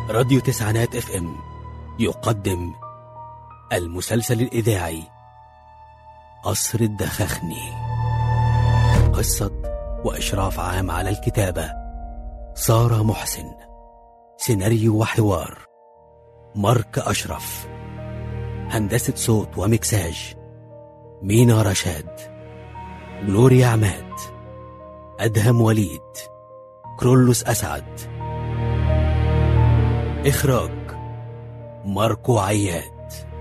راديو تسعينات اف ام يقدم المسلسل الإذاعي قصر الدخخني قصة وإشراف عام على الكتابة سارة محسن سيناريو وحوار مارك أشرف هندسة صوت ومكساج مينا رشاد جلوريا عماد أدهم وليد كرولوس أسعد إخراج ماركو عياد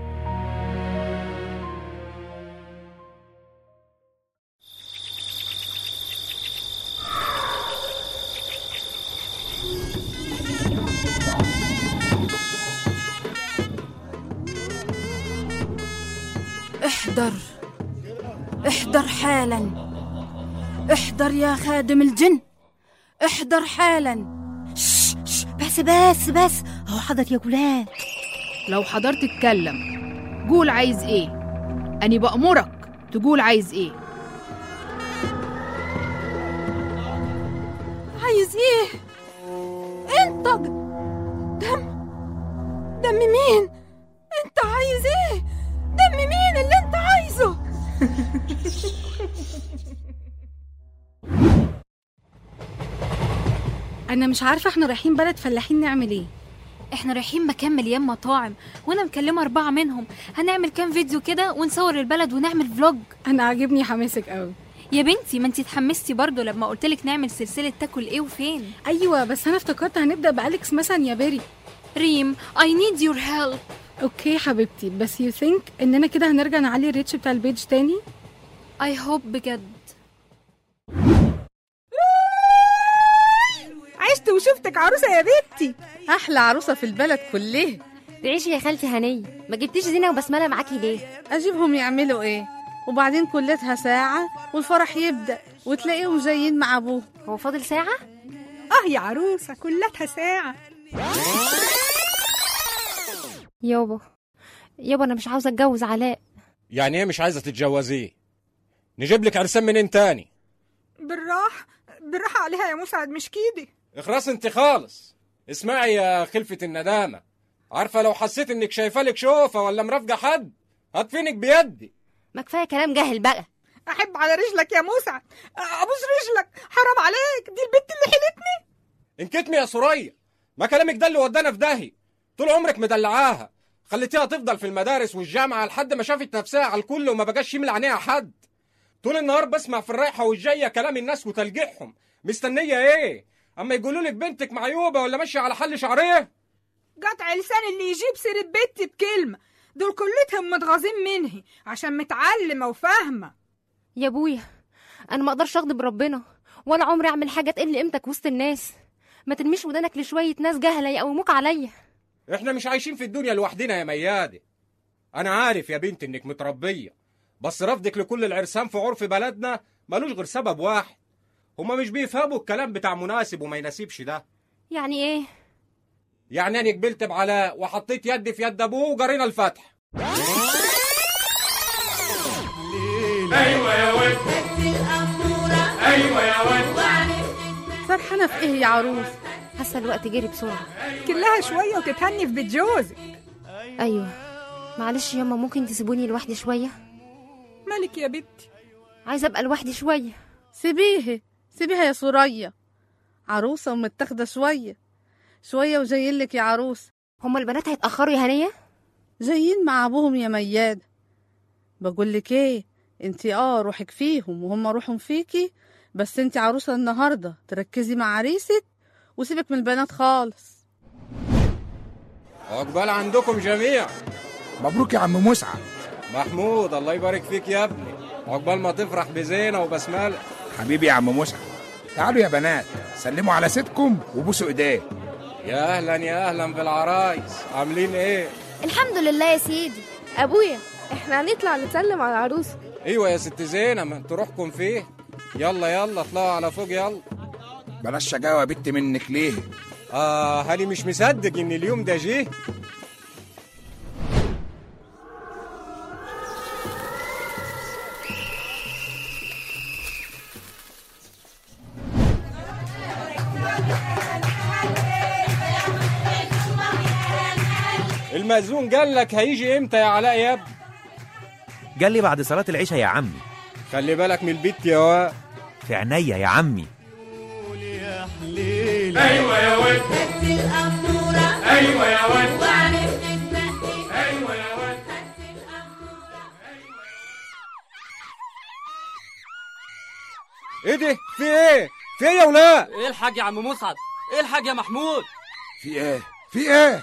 احضر احضر حالا احضر يا خادم الجن احضر حالا شش شش بس بس بس هو حضرت يا جولان لو حضرت اتكلم قول عايز ايه اني بأمرك تقول عايز ايه عايز ايه انت دم دم مين انت عايز ايه دم مين اللي انت عايزه انا مش عارفه احنا رايحين بلد فلاحين نعمل ايه احنا رايحين مكان مليان مطاعم وانا مكلمه اربعه منهم هنعمل كام فيديو كده ونصور البلد ونعمل فلوج انا عاجبني حماسك قوي يا بنتي ما انتي اتحمستي برضو لما قلتلك نعمل سلسله تاكل ايه وفين ايوه بس انا افتكرت هنبدا باليكس مثلا يا بيري ريم I need your help اوكي حبيبتي بس يو ثينك اننا كده هنرجع نعلي الريتش بتاع البيج تاني I hope بجد عشت وشفتك عروسه يا بنتي احلى عروسه في البلد كلها تعيشي يا خالتي هنية ما جبتيش زينة وبسملة معاكي ليه اجيبهم يعملوا ايه وبعدين كلتها ساعه والفرح يبدا وتلاقيهم جايين مع ابوه هو فاضل ساعة اه يا عروسه كلتها ساعه يابا يابا انا مش عاوزة اتجوز علاء يعني ايه مش عايزه تتجوزيه نجيب لك عرسان منين تاني بالراحه بالراحه عليها يا مسعد مش كده اخرس انت خالص اسمعي يا خلفة الندامة عارفة لو حسيت انك شايفة لك شوفة ولا مرافقة حد هدفنك بيدي ما كفاية كلام جاهل بقى احب على رجلك يا مسعد ابوس رجلك حرام عليك دي البنت اللي حيلتني انكتمي يا سوريا ما كلامك ده اللي ودانا في داهية طول عمرك مدلعاها خليتيها تفضل في المدارس والجامعة لحد ما شافت نفسها على الكل وما بقاش يملى عينيها حد طول النهار بسمع في الرايحة والجاية كلام الناس وتلجيحهم مستنية ايه اما يقولوا لك بنتك معيوبة ولا ماشية على حل شعريه قطع لسان اللي يجيب سيرة بنتي بكلمة دول كلتهم متغاظين منهي عشان متعلمة وفاهمة يا ابويا انا ما اقدرش اغضب ربنا ولا عمري اعمل حاجة تقل قيمتك وسط الناس ما ترميش ودانك لشوية ناس جهلة يقوموك عليا احنا مش عايشين في الدنيا لوحدنا يا ميادة انا عارف يا بنت انك متربية بس رفضك لكل العرسان في عرف بلدنا ملوش غير سبب واحد هما مش بيفهموا الكلام بتاع مناسب وما يناسبش ده يعني ايه يعني انا قبلت بعلاء وحطيت يدي في يد ابوه وجرينا الفتح فرحانه في ايه يا عروس حاسة الوقت جري بسرعة كلها شوية وتتهني في بيت جوزك ايوه معلش ياما ممكن تسيبوني لوحدي شوية مالك يا بنتي عايزة ابقى لوحدي شوية سيبيه سيبيها يا سوريا عروسه ومتاخده شويه شويه وجايين لك يا عروس هما البنات هيتأخروا يا هنية جايين مع ابوهم يا مياد بقول لك ايه انت اه روحك فيهم وهم روحهم فيكي بس انت عروسه النهارده تركزي مع عريسك وسيبك من البنات خالص عقبال عندكم جميع مبروك يا عم مسعد محمود الله يبارك فيك يا ابني عقبال ما تفرح بزينة وبسملة حبيبي يا عم مسعد تعالوا يا بنات سلموا على ستكم وبوسوا ايديه يا اهلا يا اهلا بالعرايس عاملين ايه الحمد لله يا سيدي ابويا احنا هنطلع نسلم على العروسه ايوه يا ست زينة ما انتوا روحكم فيه يلا يلا اطلعوا على فوق يلا بلاش شجاوة يا بت منك ليه اه هاني مش مصدق ان اليوم ده جه المأذون قال لك هيجي امتى يا علاء يا ابني قال لي بعد صلاة العشاء يا عمي خلي بالك من البيت يا واد في عينيا يا عمي ايوه يا ولد ايوه يا ولد ايوه يا ولد ايه ده في ايه في ايه يا ولاد الحاج يا عم مسعد الحاج يا محمود في ايه في ايه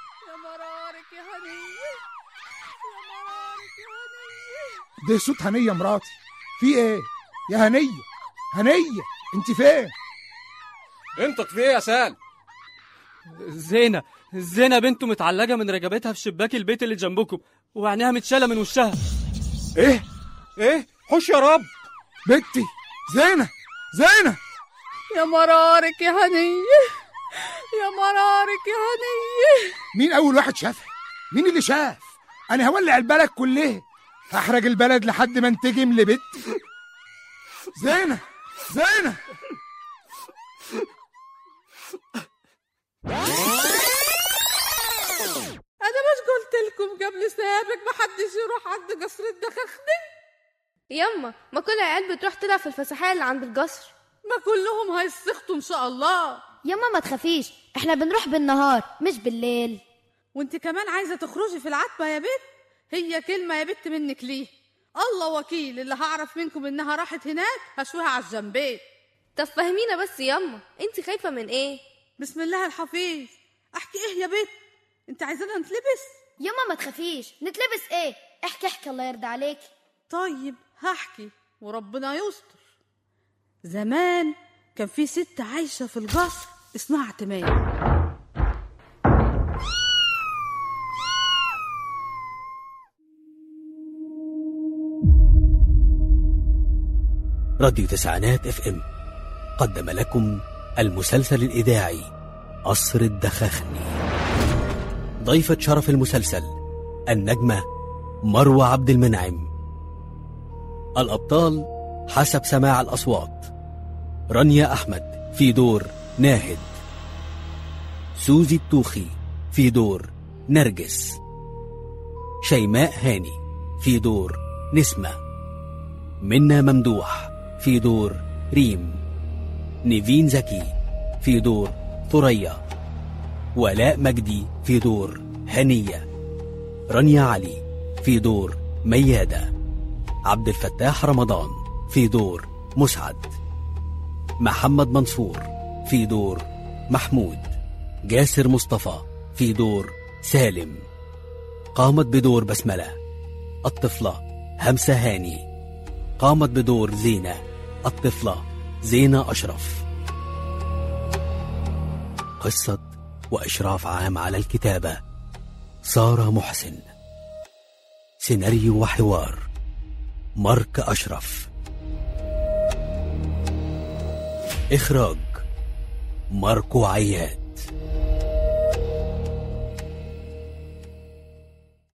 ده صوت هنيه مراتي في ايه يا هنيه هنيه انت فين انت في ايه يا سال زينة زينة بنته متعلقة من رقبتها في شباك البيت اللي جنبكم وعينيها متشالة من وشها ايه ايه حش يا رب بنتي زينه زينه يا مرارك يا هنية يا مرارك يا هنية مين اول واحد شافها مين اللي شاف انا هولع البلد كلها هحرق البلد لحد ما انتجم لبنتي زينه زينه انا مش قلت لكم قبل سابق محدش يروح عند قصر الدخخني يما ما كل العيال بتروح تلعب في الفسحية اللي عند القصر ما كلهم هيسخطوا ان شاء الله يما ما تخافيش احنا بنروح بالنهار مش بالليل وانت كمان عايزه تخرجي في العتبه يا بت هي كلمه يا بت منك ليه الله وكيل اللي هعرف منكم انها راحت هناك هشويها على الجنبين طب فهمينا بس يما انت خايفة من ايه بسم الله الحفيظ احكي ايه يا بت انت عايزانا نتلبس يما ما تخافيش نتلبس ايه احكي احكي الله يرضى عليك طيب هحكي وربنا يستر زمان كان في ست عايشة في القصر اسمها اعتماد راديو تسعينات اف ام قدم لكم المسلسل الإذاعي قصر الدخخني ضيفة شرف المسلسل النجمة مروة عبد المنعم الأبطال حسب سماع الأصوات رانيا أحمد في دور ناهد سوزي التوخي في دور نرجس شيماء هاني في دور نسمة منا ممدوح في دور ريم نيفين زكي في دور ثريا ولاء مجدي في دور هنية رانيا علي في دور ميادة عبد الفتاح رمضان في دور مسعد محمد منصور في دور محمود جاسر مصطفى في دور سالم قامت بدور بسملة الطفلة همسة هاني قامت بدور زينة الطفلة زينة أشرف قصة وإشراف عام على الكتابة سارة محسن سيناريو وحوار مارك أشرف إخراج ماركو عياد